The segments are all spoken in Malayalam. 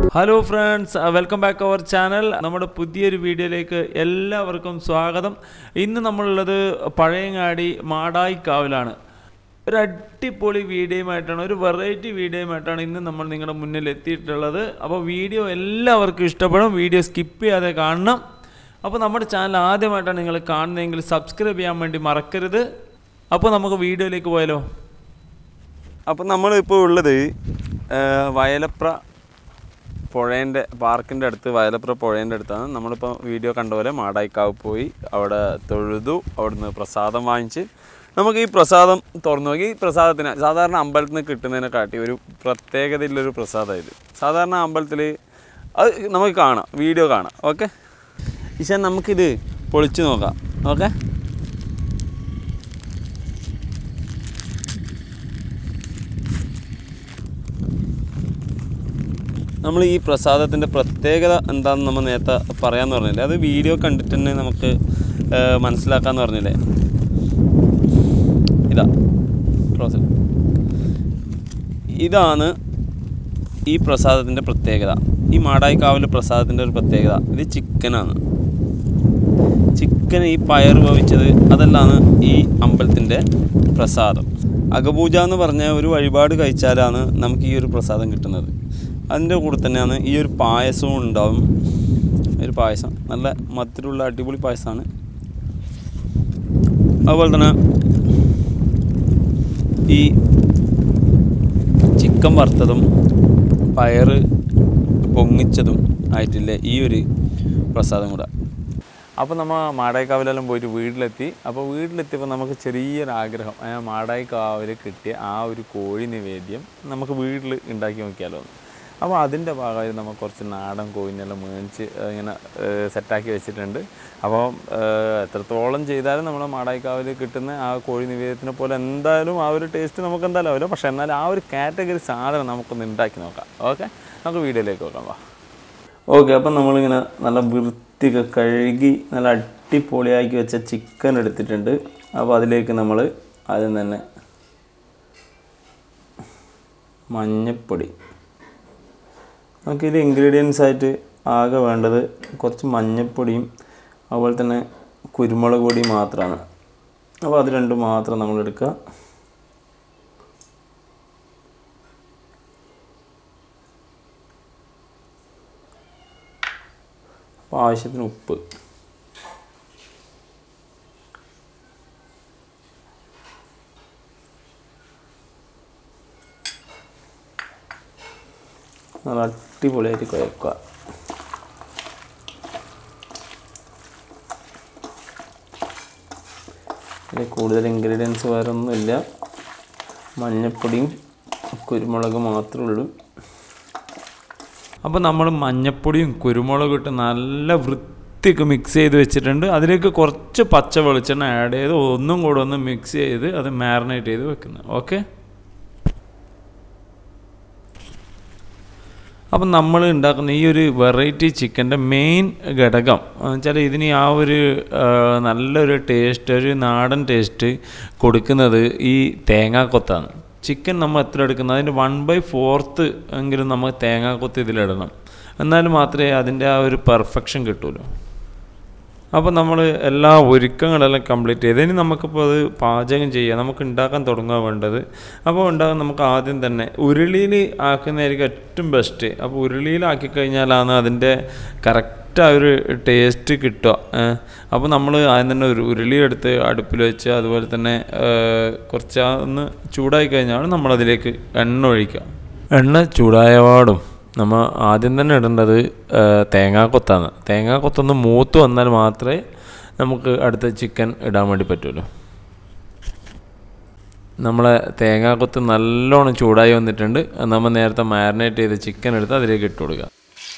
Hello friends welcome back our channel നമ്മുടെ പുതിയൊരു വീഡിയോയിലേക്ക് എല്ലാവർക്കും സ്വാഗതം ഇന്ന് നമ്മളുള്ളത് പഴയങ്ങാടി മാടായിക്കാവിലാണ് ഒരു അടിപൊളി വീഡിയോയുമായിട്ടാണ് ഒരു വെറൈറ്റി വീഡിയോയുമായിട്ടാണ് ഇന്ന് നമ്മൾ നിങ്ങളുടെ മുന്നിൽ എത്തിയിട്ടുള്ളത് അപ്പോൾ വീഡിയോ എല്ലാവർക്കും ഇഷ്ടപ്പെടും വീഡിയോ സ്കിപ്പ് ചെയ്യാതെ കാണണം അപ്പോൾ നമ്മുടെ ചാനൽ ആദ്യമായിട്ടാണ് നിങ്ങൾ കാണുന്നതെങ്കിൽ സബ്സ്ക്രൈബ് ചെയ്യാൻ വേണ്ടി മറക്കരുത് അപ്പോൾ നമുക്ക് വീഡിയോയിലേക്ക് പോയാലോ അപ്പം നമ്മളിപ്പോൾ ഉള്ളത് ആ, വയലപ്ര പുഴേൻ്റെ പാർക്കിൻ്റെ അടുത്ത് വയലപ്ര പുഴേൻ്റെ അടുത്താണ് നമ്മളിപ്പോൾ വീഡിയോ കണ്ട പോലെ മാടായിക്കാവ് പോയി അവിടെ തൊഴുതു അവിടുന്ന് പ്രസാദം വാങ്ങിച്ച് നമുക്ക് ഈ പ്രസാദം തുറന്നു നോക്കി ഈ പ്രസാദത്തിന് സാധാരണ അമ്പലത്തിൽ നിന്ന് കിട്ടുന്നതിനെ കാട്ടി ഒരു പ്രത്യേകതയുള്ളൊരു പ്രസാദം ഇത് സാധാരണ അമ്പലത്തിൽ അത് നമുക്ക് കാണാം വീഡിയോ കാണാം ഓക്കെ ഈശാൻ നമുക്കിത് പൊളിച്ച് നോക്കാം ഓക്കെ നമ്മൾ ഈ പ്രസാദത്തിൻ്റെ പ്രത്യേകത എന്താണെന്ന് നമ്മൾ നേരത്തെ പറയാമെന്ന് പറഞ്ഞില്ലേ അത് വീഡിയോ കണ്ടിട്ട് തന്നെ നമുക്ക് ആ, മനസ്സിലാക്കാമെന്ന് പറഞ്ഞില്ലേ ഇതാ ക്ലോസ് ഇതാണ് ഈ പ്രസാദത്തിൻ്റെ പ്രത്യേകത ഈ മാടായിക്കാവിലെ പ്രസാദത്തിൻ്റെ ഒരു പ്രത്യേകത ഇത് ചിക്കനാണ് ചിക്കൻ ഈ പയർ വേവിച്ചത് അതെല്ലാം ഈ അമ്പലത്തിൻ്റെ പ്രസാദം അകപൂജ എന്ന് പറഞ്ഞ ഒരു വഴിപാട് കഴിച്ചാലാണ് നമുക്ക് ഈ ഒരു പ്രസാദം കിട്ടുന്നത് അതിൻ്റെ കൂടെ തന്നെയാണ് ഈ ഒരു പായസവും ഉണ്ടാവും ഒരു പായസം നല്ല മധുരമുള്ള അടിപൊളി പായസമാണ് അതുപോലെ തന്നെ ഈ ചിക്കൻ വറുത്തതും പയറ് പൊങ്ങിച്ചതും ആയിട്ടില്ലേ ഈ ഒരു പ്രസാദം കൂടെ അപ്പോൾ നമ്മൾ മാടായിക്കാവിലെല്ലാം പോയിട്ട് വീട്ടിലെത്തി അപ്പോൾ വീട്ടിലെത്തിയപ്പോൾ നമുക്ക് ചെറിയൊരു ആഗ്രഹം ആ മാടായിക്കാവിൽ കിട്ടിയ ആ ഒരു കോഴി നിവേദ്യം നമുക്ക് വീട്ടിൽ ഉണ്ടാക്കി നോക്കിയാലോ എന്ന് അപ്പോൾ അതിൻ്റെ ഭാഗമായി നമ്മൾ കുറച്ച് നാടൻ കോഴിനെല്ലാം മേടിച്ച് ഏഹ്, ഇങ്ങനെ ഏഹ്, സെറ്റാക്കി വെച്ചിട്ടുണ്ട് അപ്പോൾ ഏഹ്, എത്രത്തോളം ചെയ്താലും നമ്മൾ മാടായിക്കാവിൽ കിട്ടുന്ന ആ കോഴി നിവേദ്യത്തിനെ പോലെ എന്തായാലും ആ ഒരു ടേസ്റ്റ് നമുക്ക് എന്തായാലും ആവില്ല പക്ഷേ എന്നാൽ ആ ഒരു കാറ്റഗറി സാധനം നമുക്കൊന്ന് ഉണ്ടാക്കി നോക്കാം ഓക്കെ നമുക്ക് വീഡിയോയിലേക്ക് നോക്കാം വാ ഓക്കെ അപ്പം നമ്മളിങ്ങനെ നല്ല വൃത്തിയൊക്കെ കഴുകി നല്ല അടിപൊളിയാക്കി വെച്ച ചിക്കൻ എടുത്തിട്ടുണ്ട് അപ്പോൾ അതിലേക്ക് നമ്മൾ ആദ്യം തന്നെ മഞ്ഞപ്പൊടി നമുക്കിത് ഇൻഗ്രീഡിയൻസ് ആയിട്ട് ആകെ വേണ്ടത് കുറച്ച് മഞ്ഞപ്പൊടിയും അതുപോലെ തന്നെ കുരുമുളക് പൊടി മാത്രമാണ് അപ്പോൾ അത് രണ്ടും മാത്രം നമ്മൾ എടുക്കുക അപ്പോൾ ആവശ്യത്തിന് ഉപ്പ് നല്ല അടിപൊളിയായിട്ട് കുഴക്കുക ഇതിൽ കൂടുതൽ ഇൻഗ്രീഡിയൻസ് വേറെ ഒന്നുമില്ല മഞ്ഞപ്പൊടിയും കുരുമുളക് മാത്രമേ ഉള്ളൂ അപ്പോൾ നമ്മൾ മഞ്ഞപ്പൊടിയും കുരുമുളകും ഇട്ട് നല്ല വൃത്തിക്ക് മിക്സ് ചെയ്ത് വെച്ചിട്ടുണ്ട് അതിലേക്ക് കുറച്ച് പച്ച വെളിച്ചെണ്ണ ആഡ് ചെയ്ത് ഒന്നും കൂടെ ഒന്ന് മിക്സ് ചെയ്ത് അത് മാറിനേറ്റ് ചെയ്ത് വെക്കുന്നത് ഓക്കെ അപ്പം നമ്മൾ ഉണ്ടാക്കുന്ന ഈ ഒരു വെറൈറ്റി ചിക്കൻ്റെ മെയിൻ ഘടകം വെച്ചാൽ ഇതിന് ആ ഒരു ആ, നല്ലൊരു ടേസ്റ്റ് ഒരു നാടൻ ടേസ്റ്റ് കൊടുക്കുന്നത് ഈ തേങ്ങാക്കൊത്താണ് ചിക്കൻ നമ്മൾ എത്ര എടുക്കുന്നത് അതിൻ്റെ വൺ ബൈ ഫോർത്ത് എങ്കിലും നമ്മൾ തേങ്ങാക്കൊത്ത് ഇതിലിടണം എന്നാൽ മാത്രമേ അതിൻ്റെ ആ ഒരു പെർഫെക്ഷൻ കിട്ടുള്ളൂ അപ്പോൾ നമ്മൾ എല്ലാ ഒരുക്കങ്ങളെല്ലാം കംപ്ലീറ്റ് ചെയ്ത് ഇനി നമുക്കിപ്പോൾ അത് പാചകം ചെയ്യാം നമുക്ക് ഉണ്ടാക്കാൻ തുടങ്ങുക വേണ്ടത് അപ്പോൾ ഉണ്ടാകാൻ നമുക്ക് ആദ്യം തന്നെ ഉരുളിയിൽ ആക്കുന്നതായിരിക്കും ഏറ്റവും ബെസ്റ്റ് അപ്പോൾ ഉരുളിയിലാക്കി കഴിഞ്ഞാലാണ് അതിൻ്റെ കറക്റ്റ് ആ ഒരു ടേസ്റ്റ് കിട്ടുക ഏ. അപ്പോൾ നമ്മൾ ആദ്യം തന്നെ ഒരു ഉരുളി എടുത്ത് അടുപ്പിൽ വെച്ച് അതുപോലെ തന്നെ ഏ, കുറച്ച് ആ ഒന്ന് ചൂടായി കഴിഞ്ഞാൽ നമ്മളതിലേക്ക് എണ്ണ ഒഴിക്കുക എണ്ണ ചൂടായപാടും നമ്മൾ ആദ്യം തന്നെ ഇടേണ്ടത് ആ, തേങ്ങാക്കൊത്താണ് തേങ്ങാക്കൊത്തൊന്ന് മൂത്ത് വന്നാൽ മാത്രമേ നമുക്ക് അടുത്ത ചിക്കൻ ഇടാൻ വേണ്ടി പറ്റുള്ളൂ നമ്മളെ തേങ്ങാക്കൊത്ത് നല്ലോണം ചൂടായി വന്നിട്ടുണ്ട് നമ്മൾ നേരത്തെ മാരിനേറ്റ് ചെയ്ത ചിക്കൻ എടുത്ത് അതിലേക്ക് ഇട്ട് കൊടുക്കുക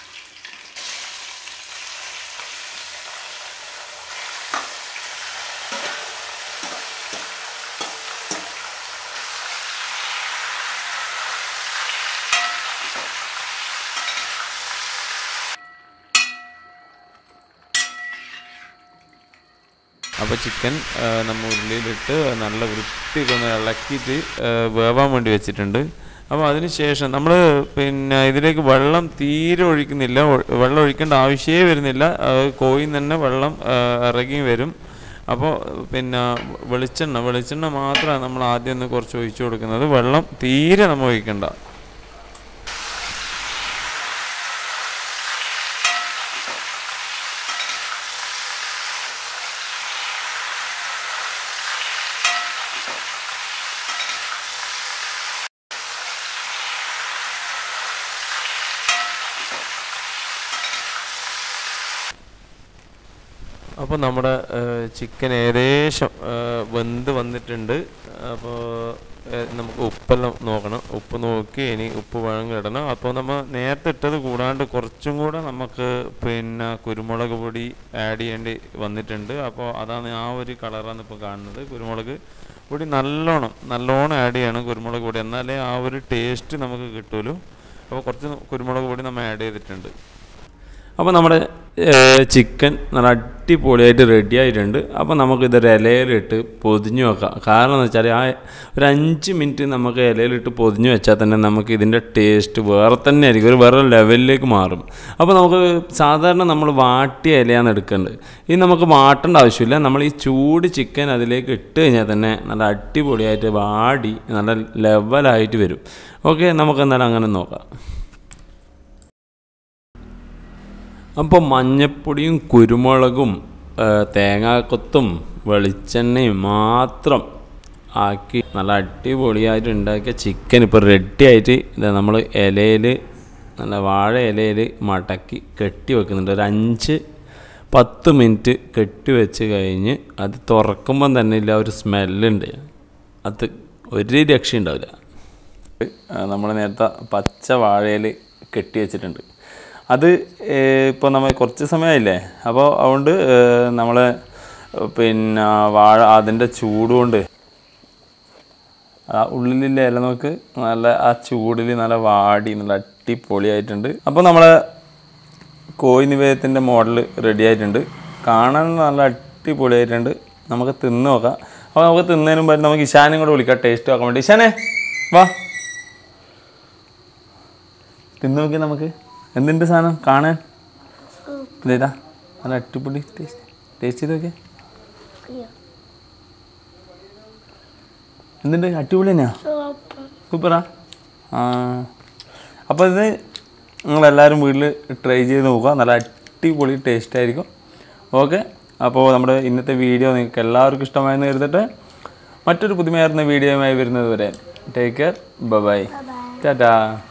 അപ്പോൾ ചിക്കൻ നമ്മൾ ഉരുളിയിലിട്ട് നല്ല വൃത്തിയൊക്കെ ഒന്ന് ഇളക്കിയിട്ട് ആ, വേവാൻ വേണ്ടി വെച്ചിട്ടുണ്ട് അപ്പോൾ അതിന് ശേഷം നമ്മൾ പിന്നെ ഇതിലേക്ക് വെള്ളം തീരെ ഒഴിക്കുന്നില്ല ഒ- വെള്ളം ഒഴിക്കേണ്ട ആവശ്യമേ വരുന്നില്ല കോയിൽ തന്നെ വെള്ളം ആ, ഇറങ്ങി വരും അപ്പോൾ പിന്നെ വെളിച്ചെണ്ണ വെളിച്ചെണ്ണ മാത്രമാണ് നമ്മൾ ആദ്യം ഒന്ന് കുറച്ച് ഒഴിച്ചു കൊടുക്കുന്നത് വെള്ളം തീരെ നമ്മൾ ഒഴിക്കണ്ട അപ്പോൾ നമ്മുടെ ചിക്കൻ ഏകദേശം ആ, വെന്ത് വന്നിട്ടുണ്ട് അപ്പോൾ നമുക്ക് ഉപ്പെല്ലാം നോക്കണം ഉപ്പ് നോക്കി ഇനി ഉപ്പ് വേണമെങ്കിൽ ഇടണം അപ്പോൾ നമ്മൾ നേരത്തെ ഇട്ടത് കൂടാണ്ട് കുറച്ചും കൂടെ നമുക്ക് പിന്നെ കുരുമുളക് പൊടി ആഡ് ചെയ്യേണ്ടി വന്നിട്ടുണ്ട് അപ്പോൾ അതാണ് ആ ഒരു കളറാണ് ഇപ്പോൾ കാണുന്നത് കുരുമുളക് പൊടി നല്ലോണം നല്ലോണം ആഡ് ചെയ്യണം കുരുമുളക് പൊടി എന്നാലേ ആ ഒരു ടേസ്റ്റ് നമുക്ക് കിട്ടുമല്ലോ അപ്പോൾ കുറച്ച് കുരുമുളക് പൊടി നമ്മൾ ആഡ് ചെയ്തിട്ടുണ്ട് അപ്പോൾ നമ്മുടെ ചിക്കൻ നല്ല അടിപൊളിയായിട്ട് റെഡി ആയിട്ടുണ്ട് അപ്പോൾ നമുക്ക് ഇതൊരു ഇലയിലിട്ട് പൊതിഞ്ഞു വെക്കാം കാരണം എന്ന് വെച്ചാൽ ആ ഒരു അഞ്ച് മിനിറ്റ് നമുക്ക് ഇലയിലിട്ട് പൊതിഞ്ഞു വെച്ചാൽ തന്നെ നമുക്ക് ഇതിൻ്റെ ടേസ്റ്റ് വേറെ തന്നെ ആയിരിക്കും ഒരു വേറെ ലെവലിലേക്ക് മാറും അപ്പോൾ നമുക്ക് സാധാരണ നമ്മൾ വാട്ടിയ ഇലയാണ് എടുക്കേണ്ടത് ഇത് നമുക്ക് വാട്ടേണ്ട ആവശ്യമില്ല നമ്മൾ ഈ ചൂട് ചിക്കൻ അതിലേക്ക് ഇട്ട് കഴിഞ്ഞാൽ തന്നെ നല്ല അടിപൊളിയായിട്ട് വാടി നല്ല ലെവലായിട്ട് വരും ഓക്കെ നമുക്ക് എന്നാലും അങ്ങനെ നോക്കാം അപ്പോൾ മഞ്ഞപ്പൊടിയും കുരുമുളകും ആ, തേങ്ങാക്കൊത്തും വെളിച്ചെണ്ണയും മാത്രം ആക്കി നല്ല അടിപൊളിയായിട്ട് ഉണ്ടാക്കിയ ചിക്കൻ ഇപ്പോൾ റെഡി ആയിട്ട് നമ്മൾ ഇലയിൽ നല്ല വാഴ ഇലയിൽ മടക്കി കെട്ടി വെക്കുന്നുണ്ട് ഒരു അഞ്ച് പത്ത് മിനിറ്റ് കെട്ടി വെച്ച് കഴിഞ്ഞ് അത് തുറക്കുമ്പം തന്നെ ഇല്ല ഒരു സ്മെല്ലുണ്ട് അത് ഒരു രക്ഷ ഉണ്ടാവില്ല നമ്മൾ നേരത്തെ പച്ച വാഴയിൽ കെട്ടി വെച്ചിട്ടുണ്ട് അത് ഇപ്പോൾ നമ്മൾ കുറച്ച് സമയമായില്ലേ അപ്പോൾ അതുകൊണ്ട് നമ്മൾ പിന്നെ വാഴ അതിൻ്റെ ചൂട് കൊണ്ട് ആ ഉള്ളിലുള്ള ഇല നോക്ക് നല്ല ആ ചൂടിൽ നല്ല വാടി നല്ല അടിപൊളിയായിട്ടുണ്ട് അപ്പോൾ നമ്മളെ കോഴി നിവേദത്തിൻ്റെ മോഡൽ റെഡി ആയിട്ടുണ്ട് കാണാൻ നല്ല അടിപൊളിയായിട്ടുണ്ട് നമുക്ക് തിന്ന് നോക്കാം അപ്പോൾ നമുക്ക് തിന്നതിന് മുമ്പ് നമുക്ക് ഇഷാനും കൂടെ വിളിക്കാം ടേസ്റ്റ് നോക്കാൻ വേണ്ടി ഇഷാനെ വാ തിന്ന് നോക്കി നമുക്ക് എന്തുണ്ട് സാധനം കാണാൻ ഇതാ നല്ല അടിപൊളി ടേസ്റ്റ് ടേസ്റ്റ് ചെയ്ത് നോക്കിയേ എന്തുണ്ട് അടിപൊളി തന്നെയാ സൂപ്പറാ ആ അപ്പോൾ ഇത് നിങ്ങളെല്ലാവരും വീട്ടിൽ ട്രൈ ചെയ്ത് നോക്കുക നല്ല അടിപൊളി ടേസ്റ്റ് ആയിരിക്കും ഓക്കെ അപ്പോൾ നമ്മുടെ ഇന്നത്തെ വീഡിയോ നിങ്ങൾക്ക് എല്ലാവർക്കും ഇഷ്ടമായെന്ന് കരുതട്ടെ മറ്റൊരു പുതുമയാർന്ന വീഡിയോയുമായി വരുന്നത് വരെ ടേക്ക് കെയർ ബൈ ടാറ്റാ